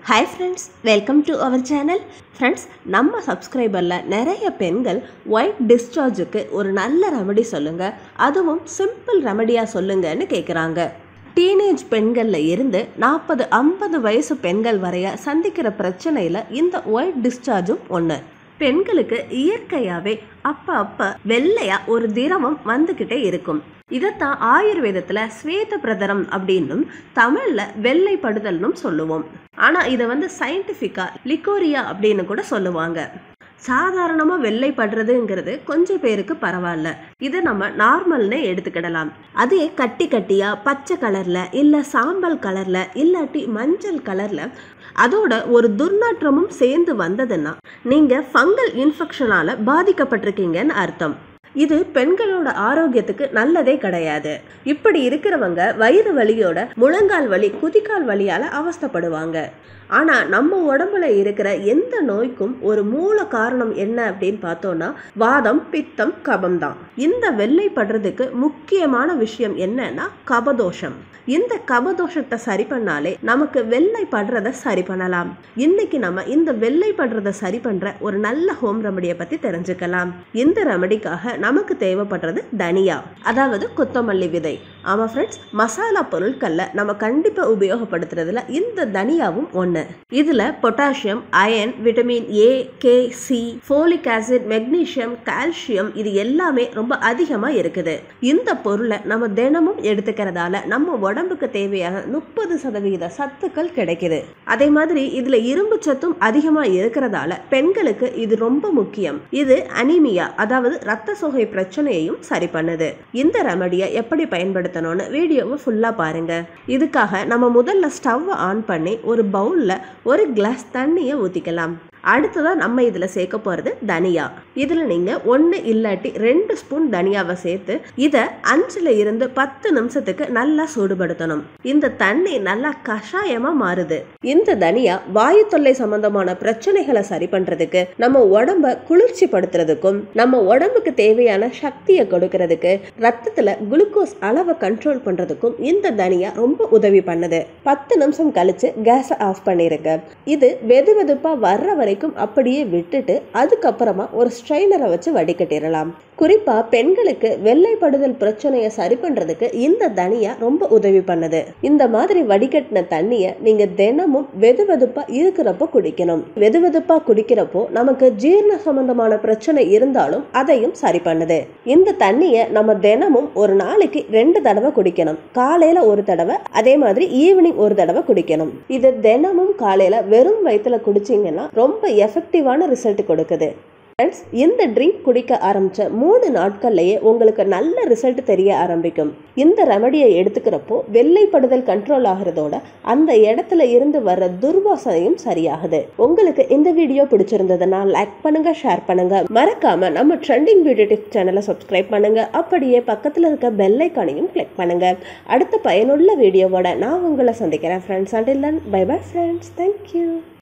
hi friends welcome to our channel friends நம்ம சப்ஸ்கிரைபரில் நிறைய பெண்கள் ஒயிட் டிஸ்சார்ஜுக்கு ஒரு நல்ல ரெமடி சொல்லுங்கள் அதுவும் சிம்பிள் ரெமடியாக சொல்லுங்கன்னு கேட்குறாங்க டீனேஜ் பெண்களில் இருந்து நாற்பது ஐம்பது வயசு பெண்கள் வரைய சந்திக்கிற பிரச்சனையில் இந்த ஒயிட் டிஸ்சார்ஜும் ஒன்று பெண்களுக்கு இயற்கையாகவே அப்போ அப்போ வெள்ளையா ஒரு திரவம் வந்துக்கிட்டே இருக்கும் இதைத்தான் ஆயுர்வேதத்தில் ஸ்வேத பிரதரம் அப்படின்னும் தமிழில் வெள்ளைப்படுதல்னும் சொல்லுவோம் ஆனால் இதை வந்து சயின்டிஃபிக்காக லிக்கோரியா அப்படின்னு கூட சொல்லுவாங்க சாதாரணமாக வெள்ளைப்படுறதுங்கிறது கொஞ்சம் பேருக்கு பரவாயில்ல இதை நம்ம நார்மல்னே எடுத்துக்கிடலாம் அதே கட்டி கட்டியாக பச்சை கலரில் இல்லை சாம்பல் கலரில் இல்லாட்டி மஞ்சள் கலரில் அதோட ஒரு துர்நாற்றமும் சேர்ந்து வந்ததுன்னா நீங்கள் ஃபங்கல் இன்ஃபெக்ஷனால் பாதிக்கப்பட்டிருக்கீங்கன்னு அர்த்தம் இது பெண்களோட ஆரோக்கியத்துக்கு நல்லதே கிடையாது இப்படி இருக்கிறவங்க வயிறு வலியோட முழங்கால் வலி குதிக்கால் வலியால அவஸ்தப்படுவாங்க ஆனா நம்ம உடம்புல இருக்கிற எந்த நோய்க்கும் ஒரு மூல காரணம் என்ன அப்படின்னு பார்த்தோம்னா வாதம் பித்தம் கபம் தான் இந்த வெள்ளைப்படுறதுக்கு முக்கியமான விஷயம் என்னன்னா கபதோஷம் இந்த கபதோஷத்தை சரி பண்ணாலே நமக்கு வெள்ளை படுறத சரி பண்ணலாம் இன்னைக்கு நம்ம இந்த வெள்ளை படுறத சரி பண்ற ஒரு நல்ல ஹோம் ரெமடியை பத்தி தெரிஞ்சுக்கலாம் இந்த ரெமடிக்காக நமக்கு தேவைப்படுறது தனியா அதாவது கொத்தமல்லி விதை ஆமா ஃப்ரெண்ட்ஸ் மசாலா பொருட்கள்ல நம்ம கண்டிப்பா உபயோகப்படுத்துறதுல இந்த தனியாவும் ஒண்ணு இதுல potassium iron vitamin A K C folic acid magnesium calcium இது எல்லாமே ரொம்ப அதிகமா இருக்குது இந்த பொருளை நம்ம தினமும் எடுத்துக்கிறதால நம்ம உடம்புக்கு தேவையான முப்பது சதவிகித சத்துக்கள் கிடைக்குது அதே மாதிரி இதுல இரும்பு சத்தும் அதிகமா இருக்கிறதால பெண்களுக்கு இது ரொம்ப முக்கியம் இது அனிமியா அதாவது ரத்த சோகை பிரச்சனையையும் சரி பண்ணுது இந்த ரெமடியை எப்படி பயன்படுத்தணும்னு வீடியோவை ஃபுல்லா பாருங்க இதுக்காக நம்ம முதல்ல ஸ்டவ்வை ஆன் பண்ணி ஒரு பவுல்ல ஒரு கிளாஸ் தண்ணியை ஊத்திக்கலாம் அடுத்ததான் நம்ம இதில் சேர்க்க போகிறது தனியா இதில் நீங்கள் ஒன்று இல்லாட்டி ரெண்டு ஸ்பூன் தனியாவை சேர்த்து இதை அஞ்சில் இருந்து பத்து நிமிஷத்துக்கு நல்லா சூடுபடுத்தணும் இந்த தண்ணி நல்லா கஷாயமாக மாறுது இந்த தனியா வாயு தொல்லை சம்பந்தமான பிரச்சனைகளை சரி பண்ணுறதுக்கு நம்ம உடம்ப குளிர்ச்சி படுத்துறதுக்கும் நம்ம உடம்புக்கு தேவையான சக்தியை கொடுக்கறதுக்கு ரத்தத்தில் குளுக்கோஸ் அளவை கண்ட்ரோல் பண்ணுறதுக்கும் இந்த தனியா ரொம்ப உதவி பண்ணுது பத்து நிமிஷம் கழிச்சு கேஸை ஆஃப் பண்ணிருங்க இது வெது வெதுப்பாக வர்ற வரைக்கும் வரைக்கும் அப்படியே விட்டுட்டு அதுக்கப்புறமா ஒரு ஸ்ட்ரைனரை வச்சு வடிகட்டிடலாம் குறிப்பா பெண்களுக்கு வெள்ளைப்படுதல் பிரச்சனையை சரி பண்றதுக்கு இந்த தனியா ரொம்ப உதவி பண்ணுது இந்த மாதிரி வடிகட்டின தண்ணிய நீங்க தினமும் வெது வெதுப்பா இருக்கிறப்போ குடிக்கணும் வெது வெதுப்பா குடிக்கிறப்போ நமக்கு ஜீரண சம்பந்தமான பிரச்சனை இருந்தாலும் அதையும் சரி பண்ணுது இந்த தண்ணிய நம்ம தினமும் ஒரு நாளைக்கு ரெண்டு தடவை குடிக்கணும் காலையில ஒரு தடவை அதே மாதிரி ஈவினிங் ஒரு தடவை குடிக்கணும் இது தினமும் காலையில வெறும் வயிற்றுல குடிச்சிங்கன்னா ரொம்ப எஃபெக்டிவான ரிசல்ட் கொடுக்குது ஃப்ரெண்ட்ஸ் இந்த ட்ரிங்க் குடிக்க ஆரம்பித்த மூணு நாட்கள்லேயே உங்களுக்கு நல்ல ரிசல்ட் தெரிய ஆரம்பிக்கும் இந்த ரெமடியை எடுத்துக்கிறப்போ வெள்ளைப்படுதல் கண்ட்ரோல் ஆகிறதோட அந்த இடத்துல இருந்து வர்ற துர்வாசனையும் சரியாகுது உங்களுக்கு இந்த வீடியோ பிடிச்சிருந்ததுன்னா லைக் பண்ணுங்க ஷேர் பண்ணுங்க மறக்காம நம்ம ட்ரெண்டிங் பியூட்டி டிப்ஸ் சேனலை சப்ஸ்கிரைப் பண்ணுங்க அப்படியே பக்கத்தில் இருக்க பெல்லைக்கானையும் கிளிக் பண்ணுங்க அடுத்த பயனுள்ள வீடியோவோட நான் உங்களை சந்திக்கிறேன் ஃப்ரெண்ட்ஸ் அண்ட் இல்லன் பை பை ஃப்ரெண்ட்ஸ் தேங்க்யூ